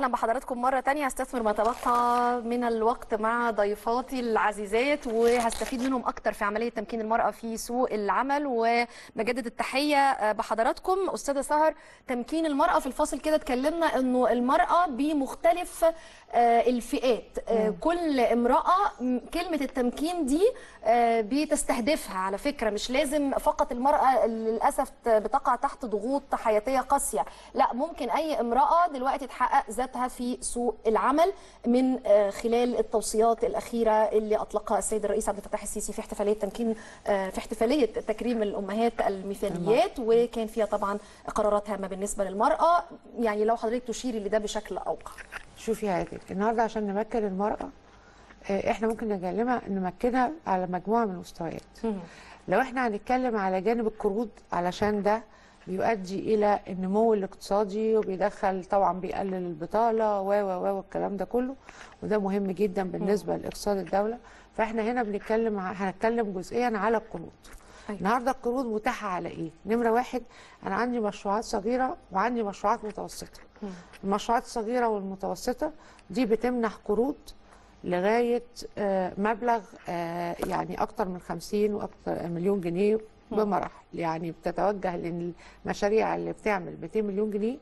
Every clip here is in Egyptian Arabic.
اهلا بحضراتكم مره تانية هستثمر ما تبقى من الوقت مع ضيفاتي العزيزات وهستفيد منهم اكتر في عمليه تمكين المراه في سوق العمل وبجدد التحيه بحضراتكم استاذه سهر تمكين المراه في الفاصل كده اتكلمنا انه المراه بمختلف آه، الفئات آه، كل امراه م- كلمه التمكين دي آه، بتستهدفها على فكره مش لازم فقط المراه اللي للاسف بتقع تحت ضغوط حياتيه قاسيه لا ممكن اي امراه دلوقتي تحقق ذاتها في سوق العمل من آه، خلال التوصيات الاخيره اللي اطلقها السيد الرئيس عبد الفتاح السيسي في احتفاليه تمكين آه، في احتفاليه تكريم الامهات المثاليات وكان فيها طبعا قرارات هامه بالنسبه للمراه يعني لو حضرتك تشيري لده بشكل اوقع شوفي يا عادل النهارده عشان نمكن المرأة آه، احنا ممكن نكلمها نمكنها على مجموعة من المستويات لو احنا هنتكلم على جانب القروض علشان ده بيؤدي الى النمو الاقتصادي وبيدخل طبعا بيقلل البطالة و و و والكلام ده كله وده مهم جدا بالنسبة لاقتصاد الدولة فاحنا هنا بنتكلم ع- هنتكلم جزئيا على القروض أيوة. النهارده القروض متاحة على ايه؟ نمرة واحد انا عندي مشروعات صغيرة وعندي مشروعات متوسطة المشروعات الصغيرة والمتوسطة دي بتمنح قروض لغاية آه، مبلغ آه، يعني أكتر من 50 وأكتر مليون جنيه بمراحل يعني بتتوجه للمشاريع اللي بتعمل 200 مليون جنيه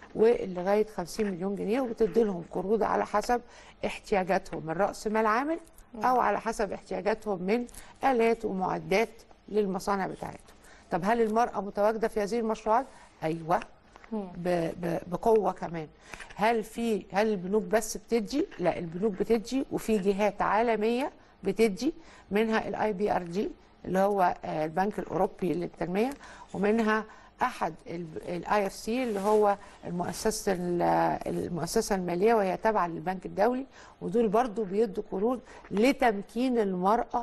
ولغاية 50 مليون جنيه وبتدي لهم قروض على حسب احتياجاتهم من رأس مال عامل أو على حسب احتياجاتهم من آلات ومعدات للمصانع بتاعتهم طب هل المرأة متواجدة في هذه المشروعات؟ أيوة ب- ب- بقوه كمان هل في هل البنوك بس بتدي لا البنوك بتدي وفي جهات عالميه بتدي منها الاي بي ار دي اللي هو آه، البنك الاوروبي للتنميه ومنها احد الاي اف سي اللي هو المؤسسه ال- المؤسسه الماليه وهي تابعه للبنك الدولي ودول برضو بيدوا قروض لتمكين المراه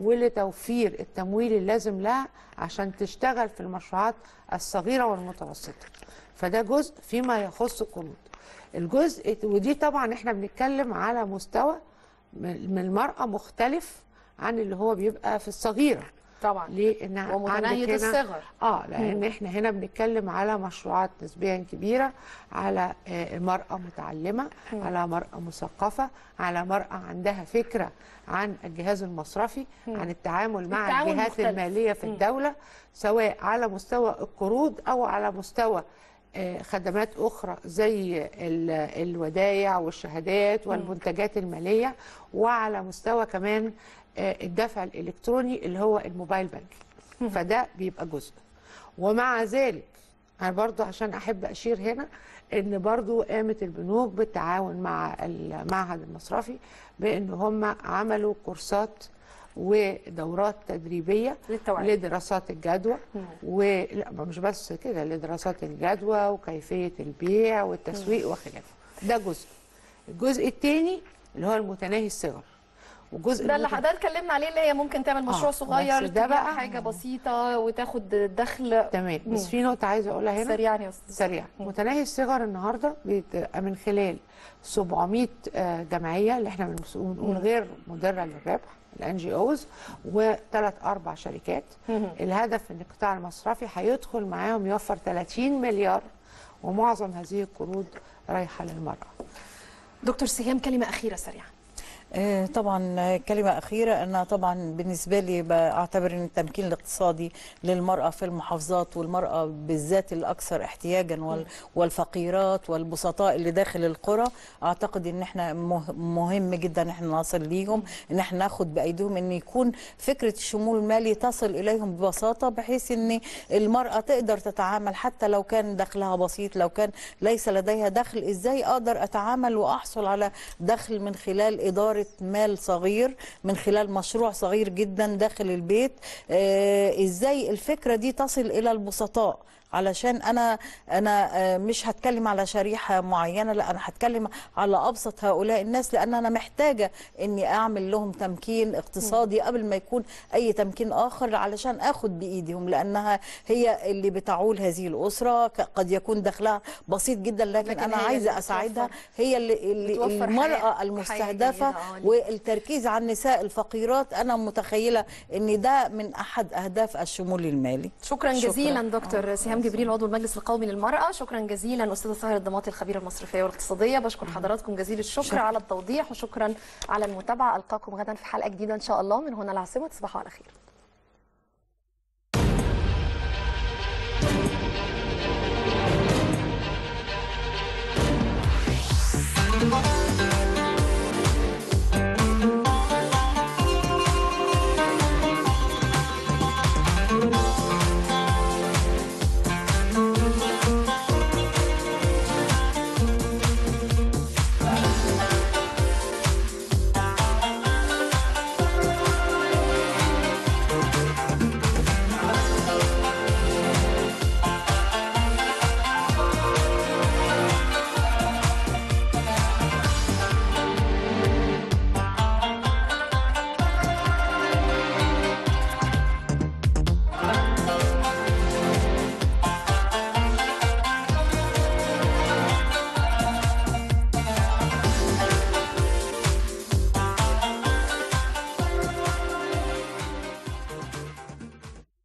ولتوفير التمويل اللازم لها عشان تشتغل في المشروعات الصغيره والمتوسطه فده جزء فيما يخص القروض الجزء ودي طبعا احنا بنتكلم على مستوى من من المرأة مختلف عن اللي هو بيبقى في الصغيرة طبعا ليه؟ إن ومتناهية عندك هنا- الصغر. اه لان احنا هنا بنتكلم على مشروعات نسبيا كبيره على آه، مراه متعلمه على مراه مثقفه على مراه عندها فكره عن الجهاز المصرفي عن التعامل مع التعامل الجهات مختلف. الماليه في الدوله سواء على مستوى القروض او على مستوى آه، خدمات اخرى زي ال- الودايع والشهادات والمنتجات الماليه وعلى مستوى كمان آه، الدفع الالكتروني اللي هو الموبايل بانكينج فده بيبقى جزء ومع ذلك انا برضو عشان احب اشير هنا ان برضو قامت البنوك بالتعاون مع المعهد المصرفي بان هم عملوا كورسات ودورات تدريبيه للتوعية. لدراسات الجدوى ولا مش بس كده لدراسات الجدوى وكيفيه البيع والتسويق وخلافه ده جزء الجزء الثاني اللي هو المتناهي الصغر والجزء ده اللي المتن- حضرتك اتكلمنا عليه اللي هي ممكن تعمل مشروع آه، صغير بس ده تبيع بقى- حاجه بسيطه وتاخد دخل تمام بس في نقطه عايزه اقولها هنا سريعا يا استاذ سريع متناهي الصغر النهارده بيبقى من خلال 700 آه، جمعيه اللي احنا بنمس- بنقول غير مدره للربح الان جي اوز وثلاث اربع شركات الهدف ان القطاع المصرفي هيدخل معاهم يوفر 30 مليار ومعظم هذه القروض رايحه للمراه دكتور سهام كلمه اخيره سريعا آه، طبعا آه، كلمة أخيرة أنا طبعا بالنسبة لي بعتبر أن التمكين الاقتصادي للمرأة في المحافظات والمرأة بالذات الأكثر احتياجا وال- والفقيرات والبسطاء اللي داخل القرى أعتقد أن احنا مه- مهم جدا أن احنا نصل ليهم أن احنا ناخد بأيديهم أن يكون فكرة الشمول المالي تصل إليهم ببساطة بحيث أن المرأة تقدر تتعامل حتى لو كان دخلها بسيط لو كان ليس لديها دخل إزاي أقدر أتعامل وأحصل على دخل من خلال إدارة مال صغير من خلال مشروع صغير جدا داخل البيت آه، إزاي الفكرة دي تصل إلى البسطاء علشان انا انا آه، مش هتكلم على شريحه معينه لا انا هتكلم على ابسط هؤلاء الناس لان انا محتاجه اني اعمل لهم تمكين اقتصادي قبل ما يكون اي تمكين اخر علشان اخد بايدهم لانها هي اللي بتعول هذه الاسره ك- قد يكون دخلها بسيط جدا لكن, لكن انا هي اللي عايزه بتوفر- اساعدها هي اللي, اللي بتوفر حياة- المراه حياة المستهدفه جيدة، ليك. والتركيز على النساء الفقيرات انا متخيله ان ده من احد اهداف الشمول المالي شكرا شكراً. جزيلا دكتور سهام جبريل عضو المجلس القومي للمرأة شكرا جزيلا أستاذة سهر الضماطي الخبيرة المصرفية والاقتصادية بشكر حضراتكم جزيل الشكر شكراً. على التوضيح وشكرا على المتابعة ألقاكم غدا في حلقة جديدة إن شاء الله من هنا العاصمة تصبحوا على خير